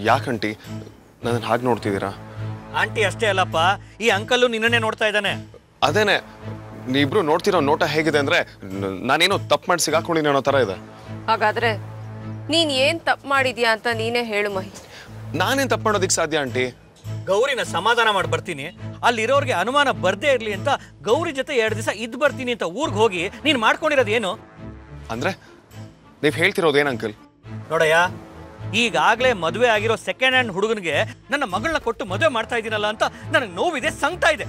ಯಾಕಂಟಿ ನನ್ನ ಹಾಗೆ ನೋಡ್ತಿದ್ದೀರಾ ಆಂಟಿ ಅಷ್ಟೇ ಅಲ್ಲಪ್ಪ ಈ ಅಂಕಲ್ಲು ನಿನ್ನನ್ನೇ ನೋಡ್ತಾ ಇದ್ದಾನೆ ಅದೇನೆ ನೀವಿಬ್ರು ನೋಡ್ತಿರೋ ನೋಟ ಹೇಗಿದೆ ಅಂದ್ರೆ ನ- ನಾನೇನೋ ತಪ್ಪು ಮಾಡಿ ಸಿಗಾಕೊಂಡಿನಿ ಅನ್ನೋ ಥರ ಇದೆ ಹಾಗಾದ್ರೆ ನೀನ್ ಏನ್ ತಪ್ಪು ಮಾಡಿದ್ಯಾ ಅಂತ ನೀನೇ ಹೇಳು ಮಹಿ ನಾನೇನು ತಪ್ಪು ಮಾಡೋದಕ್ಕೆ ಸಾಧ್ಯ ಆಂಟಿ ಗೌರಿನ ಸಮಾಧಾನ ಮಾಡಿ ಬರ್ತೀನಿ ಅಲ್ಲಿರೋರ್ಗೆ ಅನುಮಾನ ಬರ್ದೇ ಇರ್ಲಿ ಅಂತ ಗೌರಿ ಜೊತೆ ಎರಡು ದಿವಸ ಇದ್ದು ಬರ್ತೀನಿ ಅಂತ ಊರ್ಗ್ ಹೋಗಿ ನೀನ್ ಮಾಡ್ಕೊಂಡಿರೋದು ಏನು ಅಂದ್ರೆ ನೀವು ಹೇಳ್ತಿರೋದು ಏನು ಅಂಕಲ್ ನೋಡಯ್ಯ ಈಗಾಗಲೇ ಮದುವೆ ಆಗಿರೋ ಸೆಕೆಂಡ್ ಹ್ಯಾಂಡ್ ಹುಡುಗನಿಗೆ ನನ್ನ ಮಗಳನ್ನ ಕೊಟ್ಟು ಮದುವೆ ಮಾಡ್ತಾ ಇದ್ದೀನಲ್ಲ ಅಂತ ನನಗೆ ನೋವಿದೆ ಸಂಕಟ ಇದೆ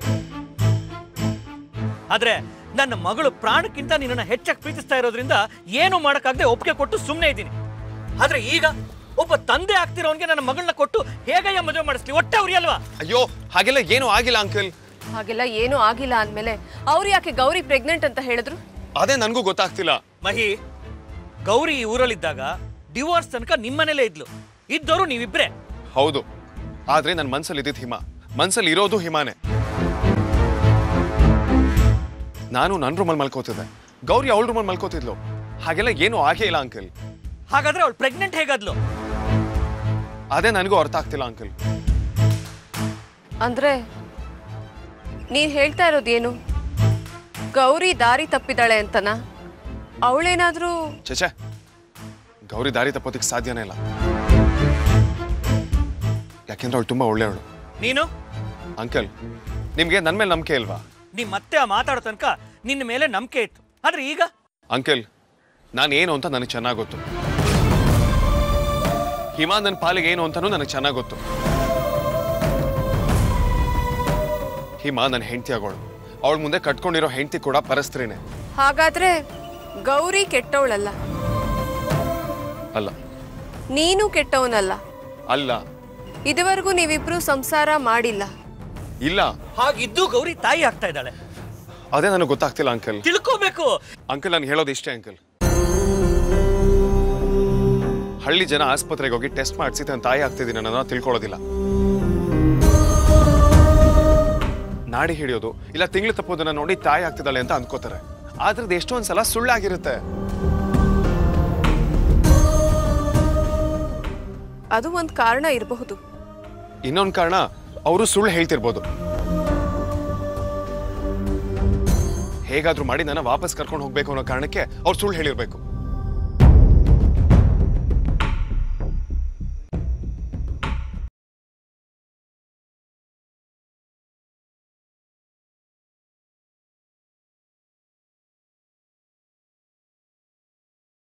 ಆದ್ರೆ ನನ್ನ ಮಗಳು ಪ್ರಾಣಕ್ಕಿಂತ ನಿನ್ನನ್ನು ಹೆಚ್ಚಾಗಿ ಪ್ರೀತಿಸ್ತಾ ಇರೋದ್ರಿಂದ ಏನು ಮಾಡೋಕ್ಕಾಗದೆ ಒಪ್ಪಿಗೆ ಕೊಟ್ಟು ಸುಮ್ಮನೆ ಇದ್ದೀನಿ ಆದ್ರೆ ಈಗ ಒಬ್ಬ ತಂದೆ ಆಗ್ತಿರೋನ್ಗೆ ನನ್ನ ಮಗಳನ್ನ ಕೊಟ್ಟು ಹೇಗಯ್ಯ ಮದುವೆ ಮಾಡಿಸ್ಲಿ ಹೊಟ್ಟೆ ಉರಿ ಅಲ್ವಾ ಅಯ್ಯೋ ಹಾಗೆಲ್ಲ ಏನೂ ಆಗಿಲ್ಲ ಅಂಕಲ್ ಹಾಗೆಲ್ಲ ಏನೂ ಆಗಿಲ್ಲ ಅಂದ್ಮೇಲೆ ಅವ್ರು ಯಾಕೆ ಗೌರಿ ಪ್ರೆಗ್ನೆಂಟ್ ಅಂತ ಹೇಳಿದ್ರು ಅದೇ ನನಗೂ ಗೊತ್ತಾಗ್ತಿಲ್ಲ ಮಹಿ ಗೌರಿ ಈ ಊರಲ್ಲಿದ್ದಾಗ ಡಿವೋರ್ಸ್ ತನಕ ನಿಮ್ಮನೇಲೇ ಇದ್ಲು ಇದ್ದವರು ನೀವಿಬ್ರೇ ಹೌದು ಆದ್ರೆ ನನ್ನ ಮನ್ಸಲ್ಲಿ ಇದ್ದಿದ್ದು ಹಿಮ ಮನ್ಸಲ್ಲಿ ಇರೋದು ಹಿಮಾನೇ ನಾನು ನನ್ನ ರೂಮಲ್ಲಿ ಮಲ್ಕೋತಿದ್ದೆ ಗೌರಿ ಅವಳ ರೂಮಲ್ಲಿ ಮಲ್ಕೋತಿದ್ಲು ಹಾಗೆಲ್ಲ ಏನೂ ಆಗೇ ಇಲ್ಲ ಅಂಕಲ್ ಹಾಗಾದ್ರೆ ಅವಳು ಪ್ರೆಗ್ನೆಂಟ್ ಹೇಗಾದ್ಲು ಅದೇ ನನಗೂ ಅರ್ಥ ಆಗ್ತಿಲ್ಲ ಅಂಕಲ್ ಅಂದ್ರೆ ನೀನ್ ಹೇಳ್ತಾ ಇರೋದೇನು ಗೌರಿ ದಾರಿ ತಪ್ಪಿದಾಳೆ ಅಂತನಾ ಅವಳೇನಾದ್ರೂ ಚಚೆ ಗೌರಿ ದಾರಿ ತಪ್ಪೋದಕ್ಕೆ ಸಾಧ್ಯನೇ ಇಲ್ಲ ಯಾಕೆಂದ್ರೆ ಅವಳು ತುಂಬಾ ಒಳ್ಳೆಯವಳು ನೀನು ಅಂಕಲ್ ನಿಮ್ಗೆ ನನ್ನ ಮೇಲೆ ನಂಬಿಕೆ ಇಲ್ವಾ ನಿಮ್ ಮತ್ತೆ ಆ ಮಾತಾಡೋ ತನಕ ನಿನ್ನ ಮೇಲೆ ನಂಬಿಕೆ ಇತ್ತು ಆದ್ರೆ ಈಗ ಅಂಕಲ್ ನಾನು ಏನು ಅಂತ ನನಗೆ ಚೆನ್ನಾಗಿ ಗೊತ್ತು ಹಿಮಾ ನನ್ನ ಪಾಲಿಗೆ ಏನು ಅಂತಾನೂ ನನಗೆ ಚೆನ್ನಾಗಿ ಗೊತ್ತು ಹಿಮಾ ನನ್ನ ಹೆಂಡತಿ ಆಗೋಳು ಅವಳ ಮುಂದೆ ಕಟ್ಕೊಂಡಿರೋ ಹೆಂಡತಿ ಕೂಡ ಪರಸ್ತ್ರೀನೇ ಹಾಗಾದ್ರೆ ಗೌರಿ ಕೆಟ್ಟವಳಲ್ಲ ಅಲ್ಲ ನೀನು ಕೆಟ್ಟವನಲ್ಲ ಅಲ್ಲ ಇದುವರೆಗೂ ನೀವಿಬ್ರು ಸಂಸಾರ ಮಾಡಿಲ್ಲ ಇಲ್ಲ ಹಾಗಿದ್ದು ಗೌರಿ ತಾಯಿ ಆಗ್ತಾ ಇದ್ದಾಳೆ ಅದೇ ನನಗೆ ಗೊತ್ತಾಗ್ತಿಲ್ಲ ಅಂಕಲ್ ತಿಳ್ಕೋಬೇಕು ಅಂಕಲ್ ನಾನು ಹೇಳೋದು ಇಷ್ಟೇ ಅಂಕಲ್ ಹಳ್ಳಿ ಜನ ಆಸ್ಪತ್ರೆಗೆ ಹೋಗಿ ಟೆಸ್ಟ್ ಮಾಡಿಸಿ ತನ್ನ ತಾಯಿ ಆಗ್ತಿದ್ದೀನಿ ಅನ್ನೋದನ್ನ ತಿಳ್ಕೊಳ್ಳೋದಿಲ್ಲ ನಾಡಿ ಹಿಡಿಯೋದು ಇಲ್ಲ ತಿಂಗಳು ತಪ್ಪೋದನ್ನ ನೋಡಿ ತಾಯಿ ಆಗ್ತಿದ್ದಾಳೆ ಅಂತ ಅನ್ಕೋತಾರೆ ಆದ್ರದ್ದು ಎಷ್ಟೊಂದ್ ಸಲ ಸುಳ್ಳಾಗಿರುತ್ತೆ ಅದು ಒಂದು ಕಾರಣ ಇರಬಹುದು ಇನ್ನೊಂದು ಕಾರಣ ಅವರು ಸುಳ್ಳು ಹೇಳ್ತಿರ್ಬೋದು ಹೇಗಾದ್ರೂ ಮಾಡಿ ನನ್ನ ವಾಪಸ್ ಕರ್ಕೊಂಡು ಹೋಗ್ಬೇಕು ಅನ್ನೋ ಕಾರಣಕ್ಕೆ ಅವ್ರು ಸುಳ್ಳು ಹೇಳಿರ್ಬೇಕು